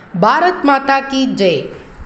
பாரத் மாதா கி ஜெய்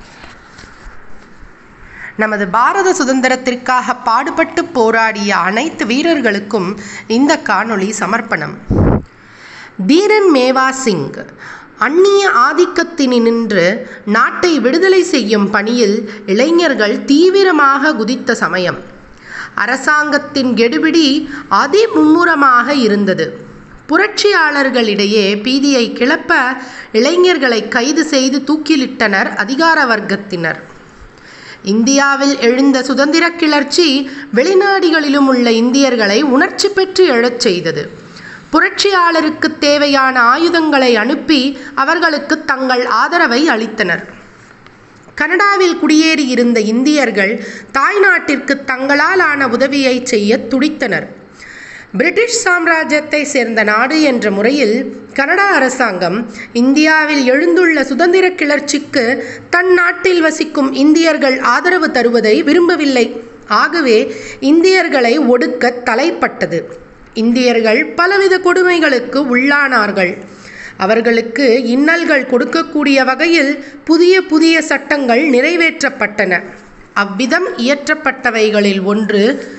நமது பாரத சுதந்திரத்திற்காக பாடுபட்டு போராடிய அனைத்து வீரர்களுக்கும் இந்த காணொளி சமர்ப்பணம் தீரன் மேவா சிங் அந்நிய ஆதிக்கத்தினின்று நாட்டை விடுதலை செய்யும் பணியில் இளைஞர்கள் தீவிரமாக குதித்த சமயம் அரசாங்கத்தின் கெடுபிடி அதிமும்முரமாக இருந்தது புரட்சியாளர்களிடையே பீதியை கிளப்ப இளைஞர்களை கைது செய்து தூக்கிலிட்டனர் அதிகார வர்க்கத்தினர் இந்தியாவில் எழுந்த சுதந்திர கிளர்ச்சி வெளிநாடுகளிலும் உள்ள இந்தியர்களை உணர்ச்சி பெற்று எழச் செய்தது புரட்சியாளருக்கு தேவையான ஆயுதங்களை அனுப்பி அவர்களுக்கு தங்கள் ஆதரவை அளித்தனர் கனடாவில் குடியேறியிருந்த இந்தியர்கள் தாய்நாட்டிற்கு தங்களால் ஆன உதவியை செய்ய துடித்தனர் பிரிட்டிஷ் சாம்ராஜ்யத்தை சேர்ந்த நாடு என்ற முறையில் கனடா அரசாங்கம் இந்தியாவில் எழுந்துள்ள சுதந்திர கிளர்ச்சிக்கு தன் நாட்டில் வசிக்கும் இந்தியர்கள் ஆதரவு தருவதை விரும்பவில்லை ஆகவே இந்தியர்களை ஒடுக்க தலைப்பட்டது இந்தியர்கள் பலவித கொடுமைகளுக்கு உள்ளானார்கள் அவர்களுக்கு இன்னல்கள் கொடுக்கக்கூடிய வகையில் புதிய புதிய சட்டங்கள் நிறைவேற்றப்பட்டன அவ்விதம் இயற்றப்பட்டவைகளில் ஒன்று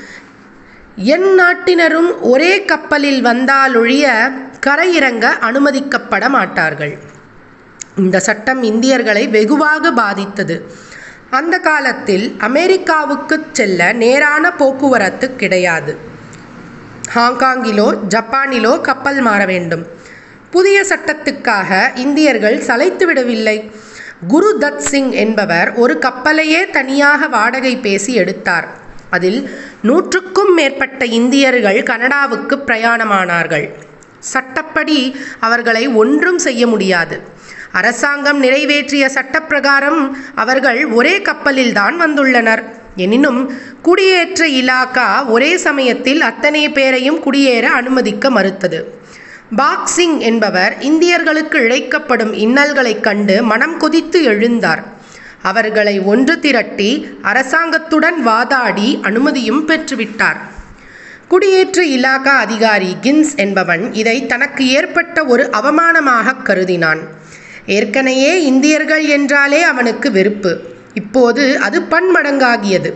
என் நாட்டினரும் ஒரே கப்பலில் வந்தாலொழிய கரையிறங்க அனுமதிக்கப்பட மாட்டார்கள் இந்த சட்டம் இந்தியர்களை வெகுவாக பாதித்தது அந்த காலத்தில் அமெரிக்காவுக்கு செல்ல நேரான போக்குவரத்து கிடையாது ஹாங்காங்கிலோ ஜப்பானிலோ கப்பல் மாற வேண்டும் புதிய சட்டத்துக்காக இந்தியர்கள் சளைத்து விடவில்லை குரு தத் சிங் என்பவர் ஒரு கப்பலையே தனியாக வாடகை பேசி எடுத்தார் அதில் நூற்றுக்கும் மேற்பட்ட இந்தியர்கள் கனடாவுக்கு பிரயாணமானார்கள் சட்டப்படி அவர்களை ஒன்றும் செய்ய முடியாது அரசாங்கம் நிறைவேற்றிய சட்டப்பிரகாரம் அவர்கள் ஒரே கப்பலில்தான் வந்துள்ளனர் எனினும் குடியேற்ற இலாக்கா ஒரே சமயத்தில் அத்தனை பேரையும் குடியேற அனுமதிக்க மறுத்தது பாக்சிங் என்பவர் இந்தியர்களுக்கு இழைக்கப்படும் இன்னல்களைக் கண்டு மனம் கொதித்து எழுந்தார் அவர்களை ஒன்று திரட்டி அரசாங்கத்துடன் வாதாடி அனுமதியும் பெற்றுவிட்டார் குடியேற்ற இலாகா அதிகாரி கின்ஸ் என்பவன் இதை தனக்கு ஏற்பட்ட ஒரு அவமானமாக கருதினான் ஏற்கனவே இந்தியர்கள் என்றாலே அவனுக்கு வெறுப்பு இப்போது அது பன்மடங்காகியது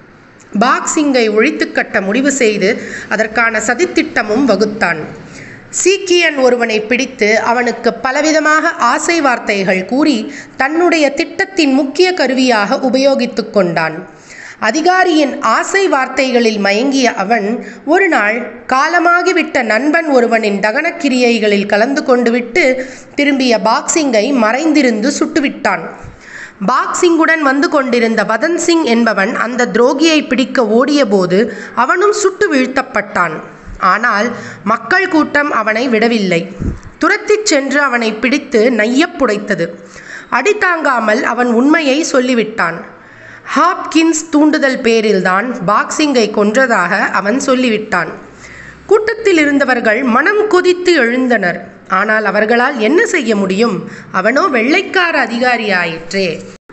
பாக்சிங்கை ஒழித்து கட்ட முடிவு செய்து அதற்கான சதித்திட்டமும் வகுத்தான் சீக்கியன் ஒருவனை பிடித்து அவனுக்கு பலவிதமாக ஆசை வார்த்தைகள் கூறி தன்னுடைய திட்டத்தின் முக்கிய கருவியாக உபயோகித்து கொண்டான் அதிகாரியின் ஆசை வார்த்தைகளில் மயங்கிய அவன் ஒரு நாள் காலமாகிவிட்ட நண்பன் ஒருவனின் தகனக்கிரியைகளில் கலந்து கொண்டு விட்டு திரும்பிய பாக்சிங்கை மறைந்திருந்து சுட்டுவிட்டான் பாக்சிங்குடன் வந்து கொண்டிருந்த வதன் சிங் என்பவன் அந்த துரோகியை பிடிக்க ஓடியபோது அவனும் சுட்டு வீழ்த்தப்பட்டான் ஆனால் மக்கள் கூட்டம் அவனை விடவில்லை துரத்திச் சென்று அவனை பிடித்து நையப் புடைத்தது அடி தாங்காமல் அவன் உண்மையை சொல்லிவிட்டான் ஹாப்கின்ஸ் தூண்டுதல் பேரில்தான் பாக்சிங்கை கொன்றதாக அவன் சொல்லிவிட்டான் கூட்டத்தில் இருந்தவர்கள் மனம் கொதித்து எழுந்தனர் ஆனால் அவர்களால் என்ன செய்ய முடியும் அவனோ வெள்ளைக்கார அதிகாரியாயிற்றே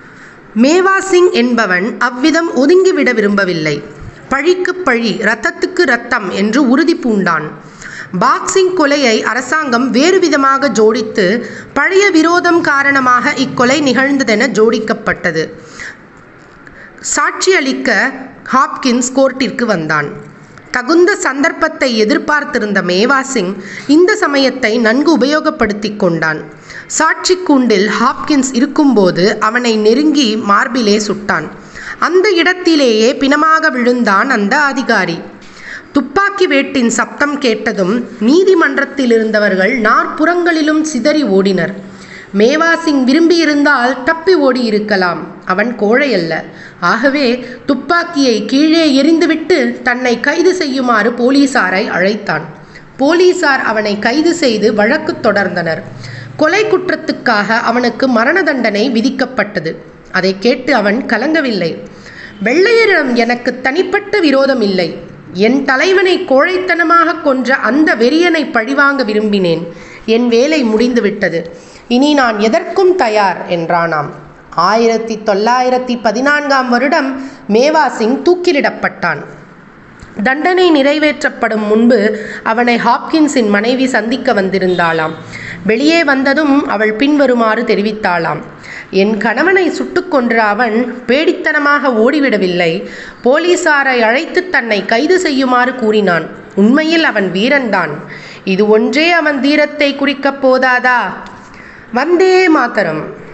மேவா சிங் என்பவன் அவ்விதம் ஒதுங்கிவிட விரும்பவில்லை பழிக்கு பழி இரத்தத்துக்கு இரத்தம் என்று உறுதி பூண்டான் பாக்சிங் கொலையை அரசாங்கம் வேறு விதமாக ஜோடித்து பழைய விரோதம் காரணமாக இக்கொலை நிகழ்ந்ததென ஜோடிக்கப்பட்டது சாட்சியளிக்க ஹாப்கின்ஸ் கோர்ட்டிற்கு வந்தான் தகுந்த சந்தர்ப்பத்தை எதிர்பார்த்திருந்த மேவா சிங் இந்த சமயத்தை நன்கு உபயோகப்படுத்தி கொண்டான் சாட்சி கூண்டில் ஹாப்கின்ஸ் இருக்கும்போது அவனை நெருங்கி மார்பிலே சுட்டான் அந்த இடத்திலேயே பிணமாக விழுந்தான் அந்த அதிகாரி துப்பாக்கி வேட்டின் சப்தம் கேட்டதும் நீதிமன்றத்தில் இருந்தவர்கள் நாற்புறங்களிலும் சிதறி ஓடினர் மேவாசிங் விரும்பியிருந்தால் தப்பி ஓடி இருக்கலாம் அவன் கோழை அல்ல ஆகவே துப்பாக்கியை கீழே எறிந்துவிட்டு தன்னை கைது செய்யுமாறு போலீசாரை அழைத்தான் போலீசார் அவனை கைது செய்து வழக்கு தொடர்ந்தனர் கொலை குற்றத்துக்காக அவனுக்கு மரண தண்டனை விதிக்கப்பட்டது அதை கேட்டு அவன் கலங்கவில்லை வெள்ளையரிடம் எனக்கு தனிப்பட்ட விரோதம் இல்லை என் தலைவனை கோழைத்தனமாக கொன்ற அந்த வெறியனை பழிவாங்க விரும்பினேன் என் வேலை முடிந்துவிட்டது இனி நான் எதற்கும் தயார் என்றானாம் ஆயிரத்தி தொள்ளாயிரத்தி பதினான்காம் வருடம் மேவா சிங் தூக்கிலிடப்பட்டான் தண்டனை நிறைவேற்றப்படும் முன்பு அவனை ஹாப்கின்ஸின் மனைவி சந்திக்க வந்திருந்தாளாம் வெளியே வந்ததும் அவள் பின்வருமாறு தெரிவித்தாளாம் என் கணவனை சுட்டுக் கொன்ற அவன் பேடித்தனமாக ஓடிவிடவில்லை போலீசாரை அழைத்து தன்னை கைது செய்யுமாறு கூறினான் உண்மையில் அவன் வீரன்தான் இது ஒன்றே அவன் தீரத்தை குறிக்கப் போதாதா வந்தே மாதரம்